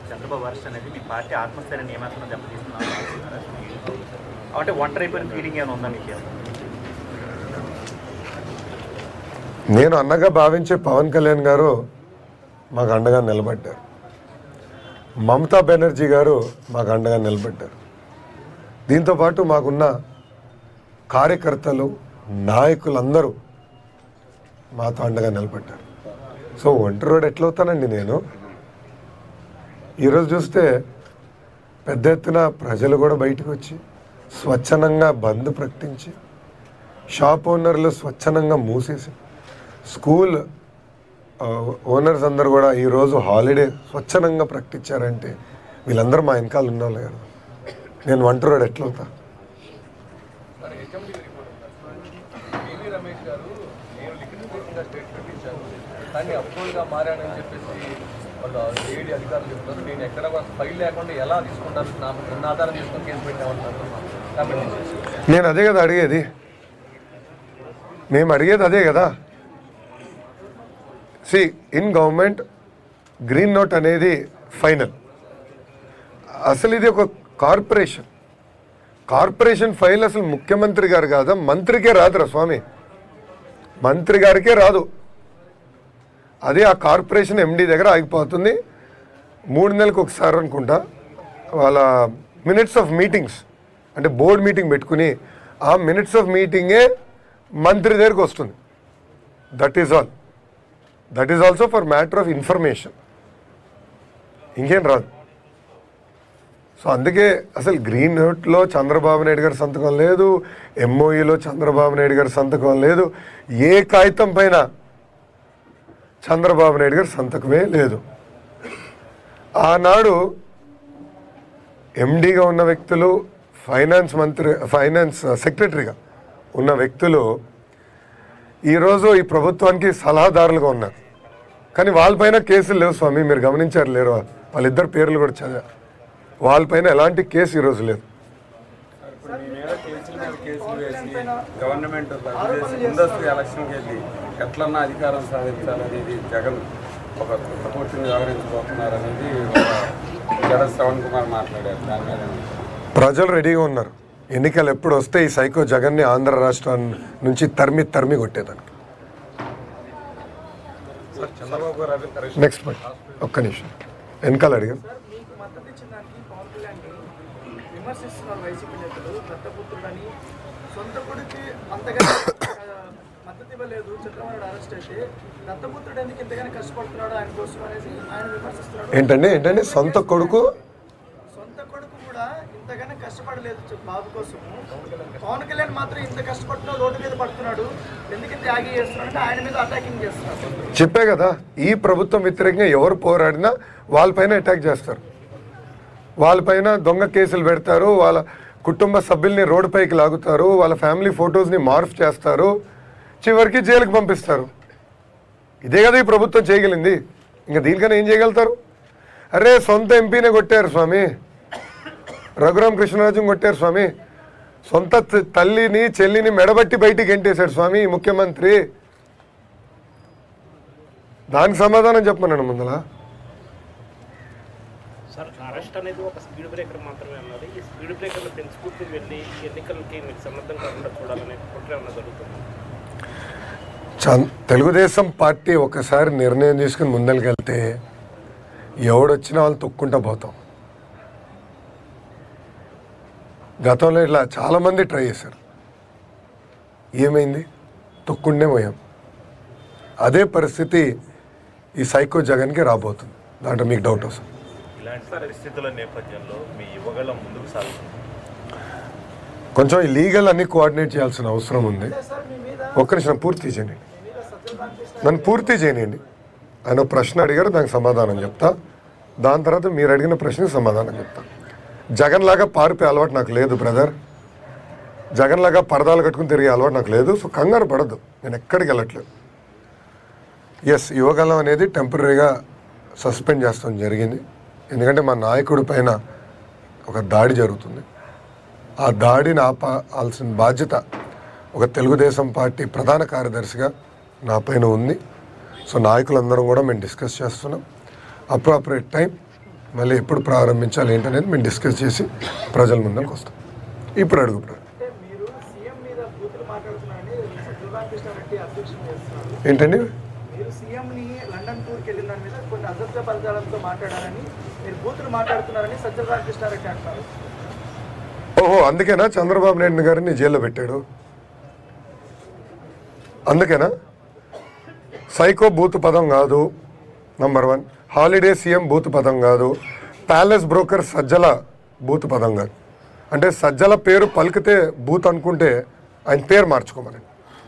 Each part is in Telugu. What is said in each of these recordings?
చంద్రబాబు అరెస్ట్ అనేది మీ పార్టీ ఆత్మస్థైర్యాన్ని ఏమాత్రం దెబ్బతీస్తున్నారా అంటే ఒంటరి అయిపోయిన ఫీలింగ్ ఏమైనా ఉందా మీకు నేను అన్నగా భావించే పవన్ కళ్యాణ్ గారు మాకు అండగా నిలబడ్డారు మమతా బెనర్జీ గారు మాకు అండగా నిలబడ్డారు దీంతోపాటు మాకున్న కార్యకర్తలు నాయకులందరూ మాతో అండగా నిలబడ్డారు సో ఒంటరి రోడ్ ఎట్లా అవుతానండి నేను ఈరోజు చూస్తే పెద్ద ఎత్తున ప్రజలు కూడా బయటకు వచ్చి స్వచ్ఛందంగా బంద్ ప్రకటించి షాప్ ఓనర్లు స్వచ్ఛందంగా మూసేసి స్కూల్ ఆ, ఓనర్స్ అందరూ కూడా ఈరోజు హాలిడే స్వచ్ఛందంగా ప్రకటించారంటే వీళ్ళందరూ మా వెనకాల ఉన్నవాళ్ళు కదా నేను వంట రోడ్ ఎట్లా అవుతా పివి రమేష్ గారు నేను లిఖితపూర్వకంగా స్టేట్మెంట్ ఇచ్చాను కానీ అప్రూవల్గా మారానని చెప్పేసి వాళ్ళు ఏడీ అధికారులు చెప్తారు నేను ఎక్కడ కూడా ఫైల్ లేకుండా ఎలా తీసుకుంటారు నా ఉన్న ఆధారం తీసుకొని కేసు పెట్టామన్నారు కామెంట్ చేశారు నేను అదే కదా అడిగేది మేము అడిగేది అదే కదా సి ఇన్ గవర్నమెంట్ గ్రీన్ నోట్ అనేది ఫైనల్ అసలు ఇది ఒక కార్పొరేషన్ కార్పొరేషన్ ఫైల్ అసలు ముఖ్యమంత్రి గారు కాదా మంత్రికే రాదురా స్వామి మంత్రి గారికే రాదు అదే ఆ కార్పొరేషన్ ఎండి దగ్గర ఆగిపోతుంది మూడు నెలలకు ఒకసారి అనుకుంటా వాళ్ళ మినిట్స్ ఆఫ్ మీటింగ్స్ అంటే బోర్డ్ మీటింగ్ పెట్టుకుని ఆ మినిట్స్ ఆఫ్ మీటింగే మంత్రి దగ్గరికి వస్తుంది that is all that is also for matter of information ఇంకేం రాదు సో అందుకే అసలు గ్రీన్ నోట్లో చంద్రబాబు నాయుడు గారి సంతకం లేదు ఎంఓఈలో చంద్రబాబు నాయుడు గారి సంతకం లేదు ఏ కాగితం పైన చంద్రబాబు నాయుడు గారి సంతకమే లేదు ఆనాడు ఎండీగా ఉన్న వ్యక్తులు ఫైనాన్స్ మంత్రి ఫైనాన్స్ సెక్రటరీగా ఉన్న వ్యక్తులు ఈరోజు ఈ ప్రభుత్వానికి సలహాదారులుగా ఉన్నారు కానీ వాళ్ళపైన కేసులు లేవు స్వామి మీరు గమనించారు లేరు వాళ్ళిద్దరు పేర్లు కూడా చదివా వాళ్ళపైన ఎలాంటి కేసు ఈరోజు లేదు ఇప్పుడు మీ మీద కేసుల మీద కేసులు వేసి గవర్నమెంట్ రద్దు చేసి ముందస్తు ఎలక్షన్కి వెళ్ళి ఎట్లన్నా అధికారం సాధించాలనేది జగన్ ఒక కొత్తపూర్తిని వ్యవహరించబోతున్నారు అనేది ఒక జడ శ్రవణ్ కుమార్ మాట్లాడారు దాని మీద ఏమంటారు? ప్రజలు రెడీగా ఉన్నారు ఎన్నికలు ఎప్పుడు వస్తే ఈ సైకో జగన్ని ఆంధ్ర రాష్ట్రం నుంచి తరిమి తరిమి కొట్టేదానికి సార్ చంద్రబాబు గారు అరె- అరెస్ట్ నెక్స్ట్ పాయింట్ ఒక్క నిమిషం వెనకాల అడిగారు సార్ మీకు మద్దతు ఇచ్చిన దానికి పవన్ కళ్యాణ్ విమర్శిస్తున్నారు వైసీపీ నేతలు దత్తపుత్రుడని సొంత కొడుకు అంతగా ఆ, మద్దతు ఇవ్వలేదు చంద్రబాబు నాయుడు అరెస్ట్ అయితే దత్తపుత్రుడు ఎందుకు ఇంతగానే కష్టపడుతున్నాడు ఆయన కోసం అనేసి ఆయన విమర్శిస్తున్నాడు ఏంటండి ఏంటండి సొంత కొడుకు సొంత కొడుకు కూడా ఇంతగానే కష్టపడలేదు చె- బాబు కోసము పవన్ కళ్యాణ్ మాత్రం ఇంత కష్టపడుతున్నా రోడ్డు మీద పడుతున్నాడు ఎందుకు త్యాగి చేస్తున్నాడు అంటే ఆయన మీద అటాకింగ్ చేస్తున్నాడు చెప్పే కదా ఈ ప్రభుత్వం వ్యతిరేకంగా ఎవరు పోరాడినా వాళ్ళపైన అటాక్ చేస్తారు వాళ్ళపైన దొంగ కేసులు పెడతారు వాళ్ళ కుటుంబ సభ్యుల్ని రోడ్డుపైకి లాగుతారు వాళ్ళ ఫ్యామిలీ ఫొటోస్ని మార్ఫ్ చేస్తారు చివరికి జైలుకి పంపిస్తారు ఇదే కదా ఈ ప్రభుత్వం చేయగలిగింది ఇంకా దీనికన్నా ఏం చేయగలుగుతారు అరే సొంత ఎంపీనే కొట్టారు స్వామి రఘురామ కృష్ణరాజుని కొట్టారు స్వామి సొంత త- తల్లిని చెల్లిని మెడబట్టి బయటికి గెంటేశాడు స్వామి ఈ ముఖ్యమంత్రి దానికి సమాధానం చెప్పమన్నాను ముందల సార్ అరెస్ట్ అనేది ఒక స్పీడ్ బ్రేకర్ మాత్రమే అన్నది ఈ స్పీడ్ బ్రేకర్లు పెంచుకుంటూ వెళ్ళి ఎన్నికలకి మీకు సన్నద్ధం కాకుండా చూడాలనే కుట్ర ఏమన్నా జరుగుతుంది చం- తెలుగుదేశం పార్టీ ఒకసారి నిర్ణయం తీసుకుని ముందరికెళ్తే ఎవడొచ్చినా వాళ్ళు తొక్కుంటా పోతాం గతంలో ఇట్లా చాలామంది ట్రై చేశారు ఏమైంది తొక్కుండే పోయాం అదే పరిస్థితి ఈ సైకో జగన్కి రాబోతుంది దాంట్లో మీకు డౌట్ వస్తుంది ఇలాంటి పరిస్థితుల నేపథ్యంలో మీ యువగళం ముందుకు సాగుతుంది కొంచెం ఈ లీగల్ అన్ని కోఆర్డినేట్ చేయాల్సిన అవసరం ఉంది సార్ మీ మీద ఒక్క నిమిషం పూర్తి చేయండి నన్ను పూర్తి చేయనియండి ఆయన ఒక ప్రశ్న అడిగారు దానికి సమాధానం చెప్తా దాని తర్వాత మీరు అడిగిన ప్రశ్నకి సమాధానం చెప్తా జగన్ లాగా పారిపోయే అలవాటు నాకు లేదు బ్రదర్ జగన్ లాగా పరదాలు కట్టుకుని తిరిగే అలవాటు నాకు లేదు సో కంగారు పడద్దు నేను ఎక్కడికి వెళ్ళట్లేదు ఎస్ యువగలం అనేది టెంపరీగా సస్పెండ్ చేస్తాం జరిగింది ఎందుకంటే మా నాయకుడి పైన ఒక దాడి జరుగుతుంది ఆ దాడిని ఆపాల్సిన బాధ్యత ఒక తెలుగుదేశం పార్టీ ప్రధాన కార్యదర్శిగా నా పైన ఉంది సో నాయకులందరం కూడా మేము డిస్కస్ చేస్తున్నాం అప్రోప్రియేట్ టైం మళ్ళీ ఎప్పుడు ప్రారంభించాలి ఏంటనేది మేము డిస్కస్ చేసి ప్రజల ముందరకు వస్తాం ఇప్పుడు అడుగు ప్ర- అంటే మీరు సీఎం మీద బూతులు మాట్లాడుతున్నారని దుర్గాకృష్ణారెడ్డి అధ్యక్షులు చేస్తున్నారు ఏంటండి మీరు సీఎంని లండన్ టూర్కి వెళ్ళిన దాని మీద కొన్ని అసత్య పదాలతో మాట్లాడారని మీరు బూతులు మాట్లాడుతున్నారని సత్యనారాయణ అంటున్నారు ఓహో అందుకేనా చంద్రబాబు నాయుడు గారిని జైల్లో పెట్టాడు అందుకేనా సైకో బూత్ పదం కాదు నంబర్ వన్ హాలిడే సీఎం బూత్ పదం కాదు ప్యాలెస్ బ్రోకర్ సజ్జల బూత్ పదం కాదు అంటే సజ్జల పేరు పలికితే బూత్ అనుకుంటే ఆయన పేరు మార్చుకోమని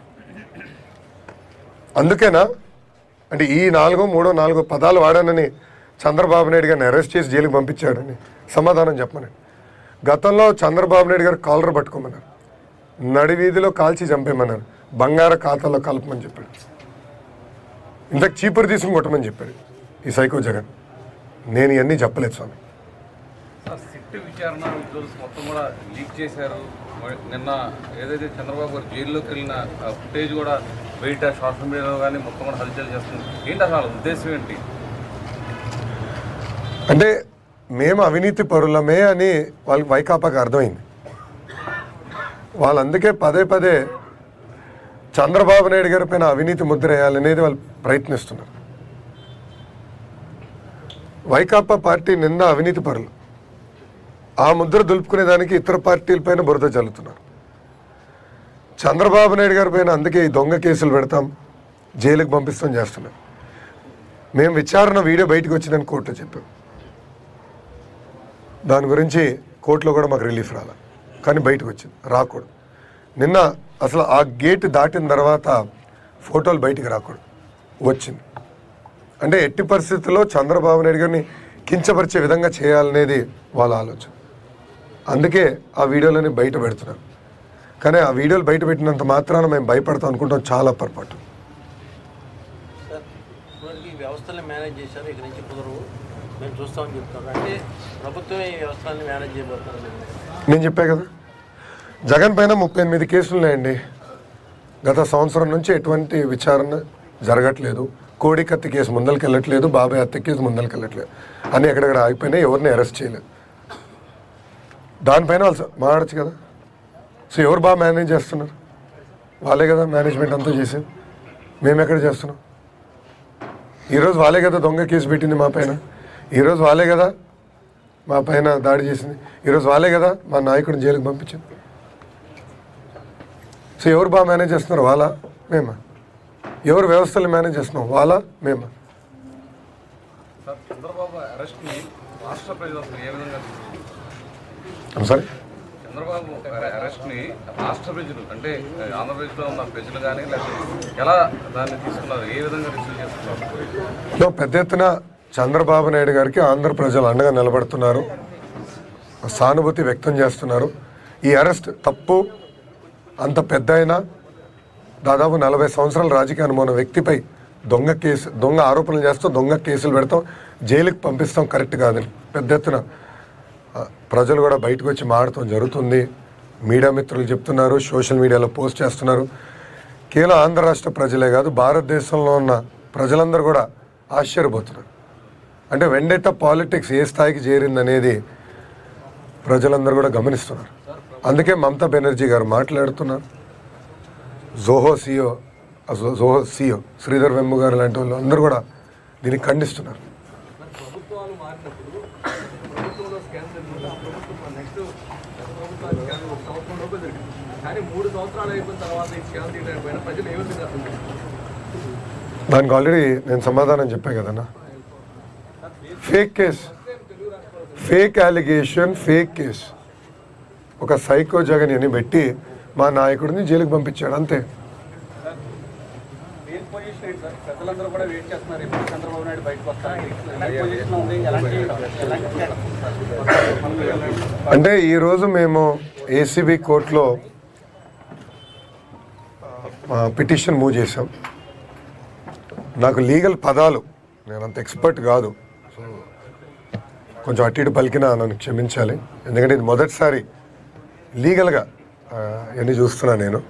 అందుకేనా అంటే ఈ నాలుగో మూడో నాలుగో పదాలు వాడానని చంద్రబాబు నాయుడు గారిని అరెస్ట్ చేసి జైలుకి పంపించాడని సమాధానం చెప్పమని గతంలో చంద్రబాబు నాయుడు గారు కాలర్ పట్టుకోమన్నారు నడి వీధిలో కాల్చి చంపేయమన్నారు బంగార ఖాతాలో కలపమని చెప్పాడు ఇంతకు చీపురు తీసుకుని కొట్టమని చెప్పాడు ఈ సైకో జగన్ నేను ఇవన్నీ చెప్పలేదు స్వామి సార్ సిట్ విచారణ విజువల్స్ మొత్తం కూడా లీక్ చేశారు మరి నిన్న ఏదైతే చంద్రబాబు గారు జైల్లోకి వెళ్ళిన ఫుటేజ్ కూడా బయట సోషల్ మీడియాలో కానీ మొత్తం కూడా హల్చల్ చేస్తుంది ఏంటి అసలు వాళ్ళ ఉద్దేశం ఏంటి అంటే మేము అవినీతి పరులమే అని వాళ్ళకి వైకాపాకి అర్థమైంది వాళ్ళు అందుకే పదే పదే చంద్రబాబు నాయుడు గారి పైన అవినీతి ముద్ర వేయాలనేది వాళ్ళు ప్రయత్నిస్తున్నారు వైకాపా పార్టీ నింద అవినీతి పరులు ఆ ముద్ర దులుపుకునేదానికి ఇతర పార్టీలపైన బురద చల్లుతున్నారు చంద్రబాబు నాయుడు గారి పైన అందుకే ఈ దొంగ కేసులు పెడతాం జైలుకి పంపిస్తాం చేస్తున్నాం మేము విచారణ వీడియో బయటకు వచ్చిందని కోర్టులో చెప్పాం దాని గురించి కోర్టులో కూడా మాకు రిలీఫ్ రాల కానీ బయటకు వచ్చింది రాకూడదు నిన్న అసలు ఆ గేట్ దాటిన తర్వాత ఫోటోలు బయటికి రాకూడదు వచ్చింది అంటే ఎట్టి పరిస్థితుల్లో చంద్రబాబు నాయుడు గారిని కించపరిచే విధంగా చేయాలనేది వాళ్ళ ఆలోచన అందుకే ఆ వీడియోలని బయట పెడుతున్నారు కానీ ఆ వీడియోలు బయట పెట్టినంత మాత్రాన మేము భయపడతాం అనుకుంటాం చాలా పొరపాటు సార్ ఇప్పటివరకు ఈ వ్యవస్థల్ని మేనేజ్ చేశారు ఇక నుంచి కుదరవు మేము చూస్తామని చెప్తున్నారు అంటే ప్రభుత్వమే ఈ వ్యవస్థల్ని మేనేజ్ చేయబోతున్నారు నేను చెప్పా కదా జగన్ పైన ముప్పై ఎనిమిది కేసులు ఉన్నాయండి గత సంవత్సరం నుంచి ఎటువంటి విచారణ జరగట్లేదు కోడి కత్తి కేసు ముందరికి వెళ్ళట్లేదు బాబాయ్ హత్య కేసు ముందరికి వెళ్ళట్లేదు అన్నీ ఎక్కడెక్కడ ఆగిపోయినాయి ఎవరిని అరెస్ట్ చేయలేదు దానిపైన వాళ్ళు మాట్లాడచ్చు కదా సో ఎవరు బాగా మేనేజ్ చేస్తున్నారు వాళ్ళే కదా మేనేజ్మెంట్ అంతా చేసేది మేము ఎక్కడ చేస్తున్నాం ఈరోజు వాళ్ళే కదా దొంగ కేసు పెట్టింది మా పైన ఈరోజు వాళ్ళే కదా మా పైన దాడి చేసింది ఈరోజు వాళ్ళే కదా మా నాయకుడిని జైలుకి పంపించింది సో ఎవరు బాగా మేనేజ్ చేస్తున్నారు వాళ్ళ మేమా ఎవరు వ్యవస్థలు మేనేజ్ చేస్తున్నాం వాళ్ళ మేమా సార్ చంద్రబాబు అరెస్ట్ని రాష్ట్ర ప్రజలు అసలు ఏ విధంగా తీసుకుంటారు? I'm sorry? చంద్రబాబు అరెస్ట్ని రాష్ట్ర ప్రజలు అంటే ఆంధ్రప్రదేశ్లో ఉన్న ప్రజలు కానీ లేకపోతే ఎలా దాన్ని తీసుకున్నారు ఏ విధంగా రిసీవ్ చేసుకున్నారు లో పెద్ద ఎత్తున చంద్రబాబు నాయుడు గారికి ఆంధ్ర ప్రజలు అండగా నిలబడుతున్నారు సానుభూతి వ్యక్తం చేస్తున్నారు ఈ అరెస్ట్ తప్పు అంత పెద్ద అయినా దాదాపు నలభై సంవత్సరాల రాజకీయ అనుభవం ఉన్న వ్యక్తిపై దొంగ కేసు దొంగ ఆరోపణలు చేస్తాం దొంగ కేసులు పెడతాం జైలుకి పంపిస్తాం కరెక్ట్ కాదని పెద్ద ఎత్తున ఆ, ప్రజలు కూడా బయటకు వచ్చి మాడటం జరుగుతుంది మీడియా మిత్రులు చెప్తున్నారు సోషల్ మీడియాలో పోస్ట్ చేస్తున్నారు కేవలం ఆంధ్ర రాష్ట్ర ప్రజలే కాదు భారతదేశంలో ఉన్న ప్రజలందరూ కూడా ఆశ్చర్యపోతున్నారు అంటే వెండెట్ట పాలిటిక్స్ ఏ స్థాయికి చేరిందనేది ప్రజలందరూ కూడా గమనిస్తున్నారు అందుకే మమతా బెనర్జీ గారు మాట్లాడుతున్నారు జోహో సిఓ జోహో సిఓ శ్రీధర్ వెమ్ము గారు లాంటి వాళ్ళు అందరూ కూడా దీన్ని ఖండిస్తున్నారు మరి ప్రభుత్వాలు మారినప్పుడు ప్రభుత్వంలో స్కాన్ జరిగింది ఆ ప్రభుత్వం నెక్స్ట్ ప్రభుత్వాలు స్కాన్ ఒక సంవత్సరం లోపే జరిగింది కానీ మూడు సంవత్సరాలు అయిపోయిన తర్వాత ఈ స్కాన్ తీయడానికి పైన ప్రజలు ఏ విధంగా అర్థం చేసుకుంటారు? దానికి ఆల్రెడీ నేను సమాధానం చెప్పా కదన్నా fake case fake allegation fake case ఒక సైకో జగన్ అని పెట్టి మా నాయకుడిని జైలుకి పంపించాడు అంతే దేని పొజిషన్ ఏంటి సార్ ప్రజలందరూ కూడా వెయిట్ చేస్తున్నారు ఎప్పుడు చంద్రబాబు నాయుడు బయటకు వస్తారు ఎలాంటి పొజిషన్ ఉంది ఎలాంటి ఎలాంటి అంటే ఈరోజు మేము ఏసీబీ కోర్టులో పిటిషన్ మూవ్ చేసాం నాకు లీగల్ పదాలు నేను అంత ఎక్స్పర్ట్ కాదు సో కొంచెం అటు ఇటు పలికినా నన్ను క్షమించాలి ఎందుకంటే ఇది మొదటిసారి లీగల్గా ఇవన్నీ చూస్తున్నా నేను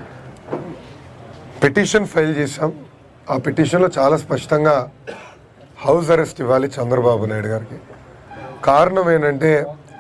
పిటిషన్ ఫైల్ చేశాం ఆ పిటిషన్లో చాలా స్పష్టంగా హౌస్ అరెస్ట్ ఇవ్వాలి చంద్రబాబు నాయుడు గారికి కారణం ఏంటంటే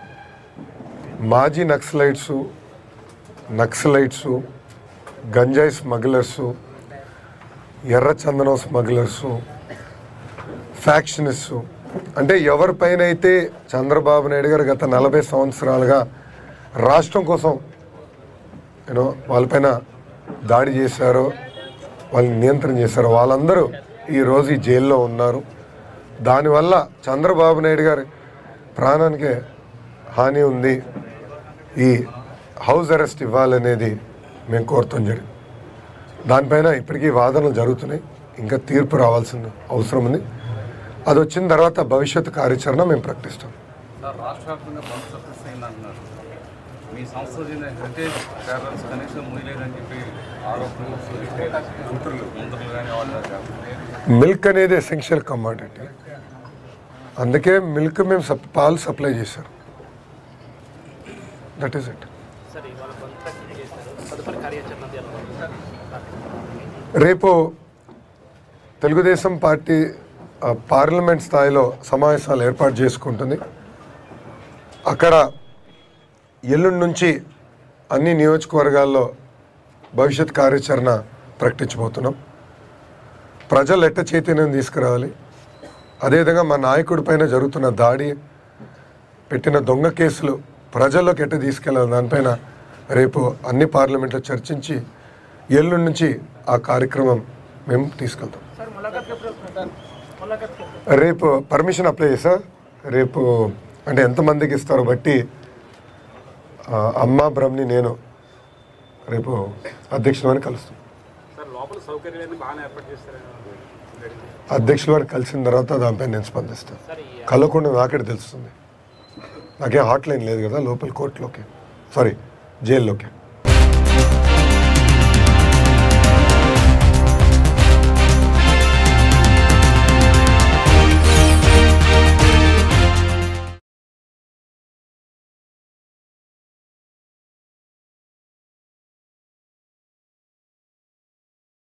మాజీ నక్సలైట్సు నక్సలైట్సు గంజాయి స్మగ్లర్సు ఎర్ర చందనం స్మగ్లర్సు ఫ్యాక్షనిస్టు అంటే ఎవరిపైన అయితే చంద్రబాబు నాయుడు గారు గత నలభై సంవత్సరాలుగా రాష్ట్రం కోసం యూనో వాళ్ళపైన దాడి చేశారో వాళ్ళని నియంత్రణ చేశారో వాళ్ళందరూ ఈరోజు ఈ జైల్లో ఉన్నారు దానివల్ల చంద్రబాబు నాయుడు గారి ప్రాణానికి హాని ఉంది ఈ హౌస్ అరెస్ట్ ఇవ్వాలనేది మేము కోరుతాం జరిగింది దానిపైన ఇప్పటికీ వాదనలు జరుగుతున్నాయి ఇంకా తీర్పు రావాల్సిన అవసరం ఉంది అది వచ్చిన తర్వాత భవిష్యత్ కార్యాచరణ మేము ప్రకటిస్తాం సార్ రాష్ట్ర వ్యాప్తంగా బంద్ సక్సెస్ అయింది అంటున్నారు మీ సంస్థ హెరిటేజ్ ట్రావెల్స్ కనీసం ముయలేదని చెప్పి ఆరోపణలు మంత్రులు మంత్రులు కానీ వాళ్ళు మిల్క్ అనేది ఎసెన్షియల్ కమాడిటీ అందుకే మిల్క్ మేము సప్ పాలు సప్లై చేశారు దట్ ఈస్ ఇట్ సరే ఇవాళ బంద్ ప్రకటన చేశారు తదుపరి కార్యాచరణ అది ఎలా ఉంటుంది? రేపు తెలుగుదేశం పార్టీ ఆ, పార్లమెంట్ స్థాయిలో సమావేశాలు ఏర్పాటు చేసుకుంటుంది అక్కడ ఎల్లుండి నుంచి అన్ని నియోజకవర్గాల్లో భవిష్యత్ కార్యాచరణ ప్రకటించబోతున్నాం ప్రజలు ఎట్ట చైతన్యం తీసుకురావాలి అదేవిధంగా మా నాయకుడి పైన జరుగుతున్న దాడి పెట్టిన దొంగ కేసులు ప్రజల్లోకి ఎట్ట తీసుకెళ్ళాలి దానిపైన రేపు అన్ని పార్లమెంట్లో చర్చించి ఎల్లుండి నుంచి ఆ కార్యక్రమం మేము తీసుకెళ్తాం సార్ ములాఖాత్ ఎప్పుడు సార్ ములాఖాత్ రేపు పర్మిషన్ అప్లై చేసా రేపు అంటే ఎంతమందికి ఇస్తారో బట్టి ఆ, అమ్మ బ్రహ్మని నేను రేపు అధ్యక్షుల వారిని కలుస్తాం సార్ లోపల సౌకర్యాలన్నీ బాగానే ఏర్పాటు చేస్తారని అధ్యక్షుల వారిని కలిసిన తర్వాత దానిపై నేను స్పందిస్తాను సార్ ఈ కలవకుండా నాకే తెలుస్తుంది నాకేం హాట్ లైన్ లేదు కదా లోపల కోర్టులోకి సారీ జైల్లోకి